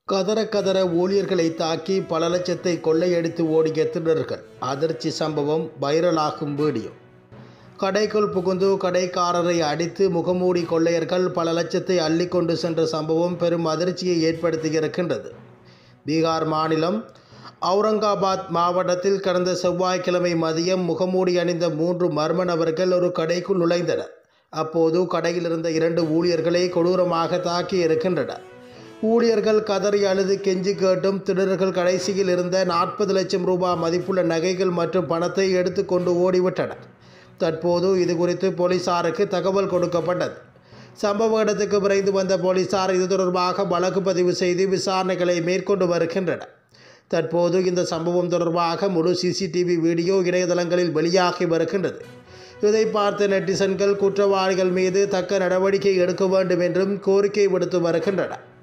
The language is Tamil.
கதற கதற ஊழியர்களை தாக்கி பல லட்சத்தை கொள்ளையடித்து ஓடிய திருடர்கள் அதிர்ச்சி சம்பவம் வைரலாகும் வீடியோ கடைக்குள் புகுந்து கடைக்காரரை அடித்து முகமூடி கொள்ளையர்கள் பல லட்சத்தை அள்ளிக்கொண்டு சென்ற சம்பவம் பெரும் அதிர்ச்சியை ஏற்படுத்தியிருக்கின்றது பீகார் மாநிலம் அவுரங்காபாத் மாவட்டத்தில் கடந்த செவ்வாய்க்கிழமை மதியம் முகமூடி அணிந்த மூன்று மர்ம நபர்கள் ஒரு கடைக்குள் நுழைந்தனர் அப்போது கடையில் இருந்த இரண்டு ஊழியர்களை கொடூரமாக தாக்கி இருக்கின்றனர் ஊழியர்கள் கதறி அழுது கெஞ்சி கேட்டும் திருடர்கள் கடைசியில் இருந்த நாற்பது லட்சம் ரூபாய் மதிப்புள்ள நகைகள் மற்றும் பணத்தை எடுத்துக்கொண்டு ஓடிவிட்டனர் தற்போது இது குறித்து போலீசாருக்கு தகவல் கொடுக்கப்பட்டது சம்பவ இடத்துக்கு விரைந்து வந்த போலீசார் இது தொடர்பாக வழக்கு பதிவு செய்து விசாரணைகளை மேற்கொண்டு வருகின்றனர் தற்போது இந்த சம்பவம் தொடர்பாக முழு சிசிடிவி வீடியோ இணையதளங்களில் வெளியாகி வருகின்றது இதை பார்த்த நெட்டிசன்கள் குற்றவாளிகள் மீது தக்க நடவடிக்கை எடுக்க வேண்டும் என்றும் கோரிக்கை விடுத்து வருகின்றனர்